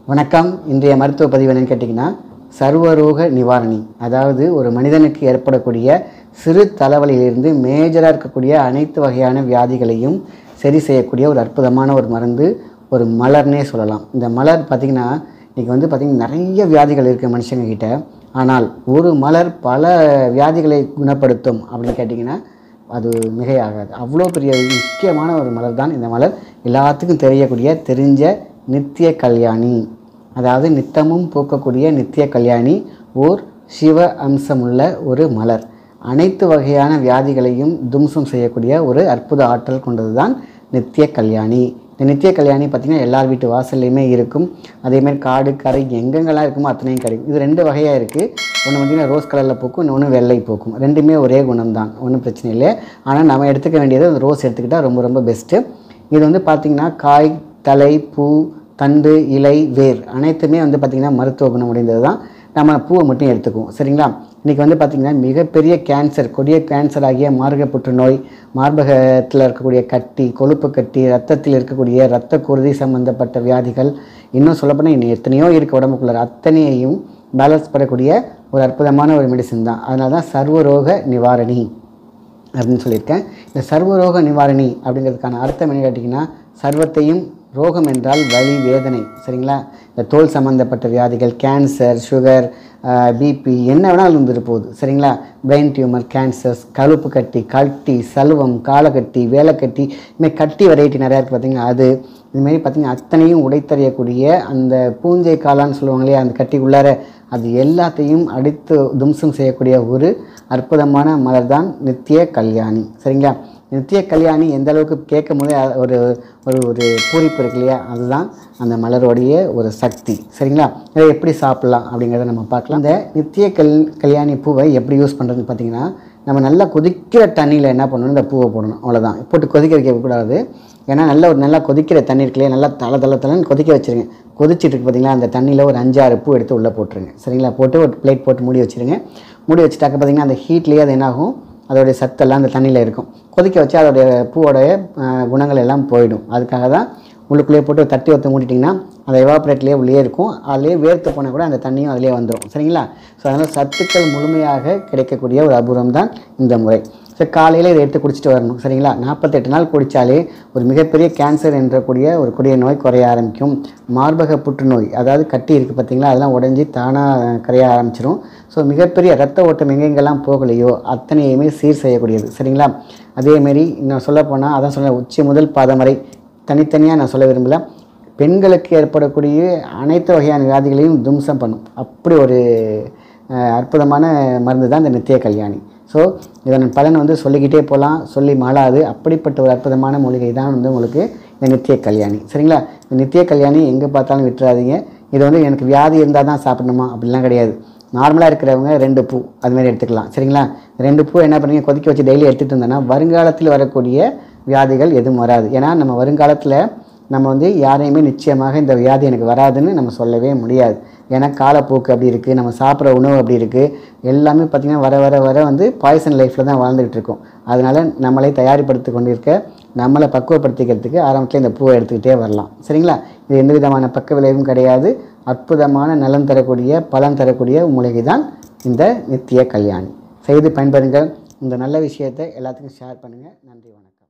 வணக்கம் இன்றைய மருத்துவ பதிவு என்னன்னு கேட்டிங்கன்னா சர்வரோக நிவாரணி அதாவது ஒரு மனிதனுக்கு ஏற்படக்கூடிய சிறு தலைவலியிலிருந்து மேஜராக இருக்கக்கூடிய அனைத்து வகையான வியாதிகளையும் சரி செய்யக்கூடிய ஒரு அற்புதமான ஒரு மருந்து ஒரு மலர்னே சொல்லலாம் இந்த மலர் பார்த்திங்கன்னா இன்றைக்கி வந்து பார்த்திங்கன்னா நிறைய வியாதிகள் இருக்குது மனுஷங்க கிட்ட ஆனால் ஒரு மலர் பல வியாதிகளை குணப்படுத்தும் அப்படின்னு கேட்டிங்கன்னா அது மிகையாகாது அவ்வளோ பெரிய முக்கியமான ஒரு மலர் தான் இந்த மலர் எல்லாத்துக்கும் தெரியக்கூடிய தெரிஞ்ச நித்திய கல்யாணி அதாவது நித்தமும் பூக்கக்கூடிய நித்திய கல்யாணி ஓர் சிவ அம்சமுள்ள ஒரு மலர் அனைத்து வகையான வியாதிகளையும் தும்சம் செய்யக்கூடிய ஒரு அற்புத ஆற்றல் கொண்டது தான் நித்திய கல்யாணி இந்த நித்திய கல்யாணி பார்த்திங்கன்னா எல்லார் வீட்டு வாசல்லையுமே இருக்கும் அதேமாதிரி காடு கரை எங்கெங்கெல்லாம் இருக்குமோ அத்தனையும் கிடைக்கும் இது ரெண்டு வகையாக இருக்குது ஒன்று பார்த்திங்கன்னா ரோஸ் கலரில் பூக்கும் இன்னொன்று வெள்ளை பூக்கும் ரெண்டுமே ஒரே குணம் தான் ஒன்றும் பிரச்சனை இல்லை ஆனால் நம்ம எடுத்துக்க வேண்டியது அந்த ரோஸ் எடுத்துக்கிட்டால் ரொம்ப ரொம்ப பெஸ்ட்டு இது வந்து பார்த்திங்கன்னா காய் தலை பூ தண்டு இலை வேர் அனைத்துமே வந்து பார்த்திங்கன்னா மருத்துவ குணம் உடைந்தது தான் நம்ம பூவை மட்டும் எடுத்துக்குவோம் சரிங்களா இன்றைக்கி வந்து பார்த்திங்கன்னா மிகப்பெரிய கேன்சர் கொடிய கேன்சர் ஆகிய மார்க புற்றுநோய் மார்பகத்தில் இருக்கக்கூடிய கட்டி கொழுப்பு கட்டி ரத்தத்தில் இருக்கக்கூடிய இரத்த குருதி சம்பந்தப்பட்ட வியாதிகள் இன்னும் சொல்லப்போனால் இன்னும் எத்தனையோ இருக்குது உடம்புக்குள்ள அத்தனையையும் பேலன்ஸ் பண்ணக்கூடிய ஒரு அற்புதமான ஒரு மெடிசன் தான் அதனால தான் சர்வரோக நிவாரணி அப்படின்னு சொல்லியிருக்கேன் இந்த சர்வரோக நிவாரணி அப்படிங்கிறதுக்கான அர்த்தம் என்ன கேட்டிங்கன்னா சர்வத்தையும் ரோகம் என்றால் வலி வேதனை சரிங்களா இந்த தோல் சம்மந்தப்பட்ட வியாதிகள் கேன்சர் சுகர் பிபி என்ன வேணாலும் இருந்துட்டு போகுது சரிங்களா பிரெயின் டியூமர் கேன்சர்ஸ் கழுப்பு கட்டி கட்டி சலுவம் காலக்கட்டி வேலைக்கட்டி இதுமாதிரி கட்டி வெரைட்டி நிறையா இருக்குது பார்த்தீங்கன்னா அது இதுமாரி பார்த்திங்கன்னா அத்தனையும் உடைத்தறியக்கூடிய அந்த பூஞ்சை காளான்னு சொல்லுவாங்க இல்லையா அந்த கட்டிக்குள்ளார அது எல்லாத்தையும் அடித்து தும்சம் செய்யக்கூடிய ஒரு அற்புதமான மலர் தான் நித்திய கல்யாணி சரிங்களா நித்திய கல்யாணி எந்த அளவுக்கு கேட்கும் போதே அ- ஒரு ஒரு ஒரு பூரிப்பு இருக்கு இல்லையா அதுதான் அந்த மலரோடைய ஒரு சக்தி சரிங்களா இதை எப்படி சாப்பிட்லாம் அப்படிங்கிறத நம்ம பார்க்கலாம் இந்த நித்திய கல் கல்யாணி பூவை எப்படி யூஸ் பண்ணுறதுன்னு பார்த்தீங்கன்னா நம்ம நல்லா கொதிக்கிற தண்ணியில் என்ன பண்ணணும் இந்த பூவை போடணும் அவ்வளோதான் போட்டு கொதிக்க வைக்கக்கூடாது ஏன்னா நல்ல ஒரு நல்லா கொதிக்கிற தண்ணி இருக்கு இல்லையா நல்லா தலை தலை தலைன்னு கொதிக்க வச்சுருங்க கொதிச்சிட்டு இருக்கு பார்த்தீங்களா அந்த தண்ணியில் ஒரு அஞ்சாறு பூ எடுத்து உள்ளே போட்டுருங்க சரிங்களா போட்டு ஒரு பிளேட் போட்டு மூடி வச்சுருங்க மூடி வச்சுட்டாக்க பார்த்தீங்கன்னா அந்த ஹீட்லேயே அது என்னாகும் அதோடைய சத்தெல்லாம் அந்த தண்ணியில் இருக்கும் கொதிக்க வச்சு அதோடைய பூவோடைய அஹ், குணங்கள் எல்லாம் போயிடும் அதுக்காக தான் உள்ளுக்குள்ளேயே போட்டு தட்டி ஒத்து மூடிட்டிங்கன்னா அந்த எவாப்ரேட்லேயே உள்ளே இருக்கும் அதுலேயே வேர்த்து போனால் கூட அந்த தண்ணியும் அதிலே வந்துடும் சரிங்களா ஸோ அதனால் சத்துக்கள் முழுமையாக கிடைக்கக்கூடிய ஒரு அபூர்வம் தான் இந்த முறை ஸோ காலையில் இதை எடுத்து குடிச்சிட்டு வரணும் சரிங்களா நாற்பத்தெட்டு நாள் குடித்தாலே ஒரு மிகப்பெரிய கேன்சர் என்றக்கூடிய ஒரு கொடிய நோய் குறைய ஆரம்பிக்கும் மார்பக புற்றுநோய் அதாவது கட்டி இருக்குது பார்த்தீங்களா அதெல்லாம் உடஞ்சி தானாக கரைய ஆரம்பிச்சிரும் ஸோ மிகப்பெரிய ரத்த ஓட்டம் எங்கெங்கெல்லாம் போகலையோ அத்தனையுமே சீர் செய்யக்கூடியது சரிங்களா அதேமாரி நான் சொல்ல போனால் அதான் சொல்ல உச்சி முதல் பாதம் வரை தனித்தனியாக நான் சொல்ல விரும்பல பெண்களுக்கு ஏற்படக்கூடிய அனைத்து வகையான வியாதிகளையும் தும்சம் பண்ணும் அப்படி ஒரு அஹ், அற்புதமான மருந்து தான் இந்த நித்திய கல்யாணி ஸோ இதன் பலன் வந்து சொல்லிக்கிட்டே போகலாம் சொல்லி மாளாது அப்படிப்பட்ட ஒரு அற்புதமான மூலிகை தான் வந்து உங்களுக்கு இந்த நித்திய கல்யாணி சரிங்களா இந்த நித்திய கல்யாணி எங்கே பார்த்தாலும் விட்டுறாதீங்க இது வந்து எனக்கு வியாதி இருந்தால் தான் சாப்பிடணுமா அப்படிலாம் கிடையாது நார்மலாக இருக்கிறவங்க ரெண்டு பூ அது மாதிரி எடுத்துக்கலாம் சரிங்களா ரெண்டு பூ என்ன பண்ணுறீங்க கொதிக்க வச்சு டெய்லி எடுத்துகிட்டு இருந்தோன்னா வருங்காலத்தில் வரக்கூடிய வியாதிகள் எதுவும் வராது ஏன்னா நம்ம வருங்காலத்தில் நம்ம வந்து யாரையுமே நிச்சயமாக இந்த வியாதி எனக்கு வராதுன்னு நம்ம சொல்லவே முடியாது ஏன்னா காலப்போக்கு அப்படி இருக்குது நம்ம சாப்பிட்ற உணவு அப்படி இருக்குது எல்லாமே பார்த்திங்கன்னா வர வர வர வந்து பாய்சன் லைஃப்பில் தான் வாழ்ந்துகிட்டு இருக்கோம் அதனால் நம்மளை தயாரிப்படுத்தி கொண்டிருக்க நம்மளை பக்குவப்படுத்திக்கிறதுக்கு ஆரம்பத்தில் இந்த பூவை எடுத்துக்கிட்டே வரலாம் சரிங்களா இது எந்த விதமான பக்க விளைவும் கிடையாது அற்புதமான நலன் தரக்கூடிய பலன் தரக்கூடிய மூலிகை தான் இந்த நித்திய கல்யாணி செய்து பயன்பெறுங்கள் இந்த நல்ல விஷயத்தை எல்லாத்துக்கும் ஷேர் பண்ணுங்கள் நன்றி வணக்கம்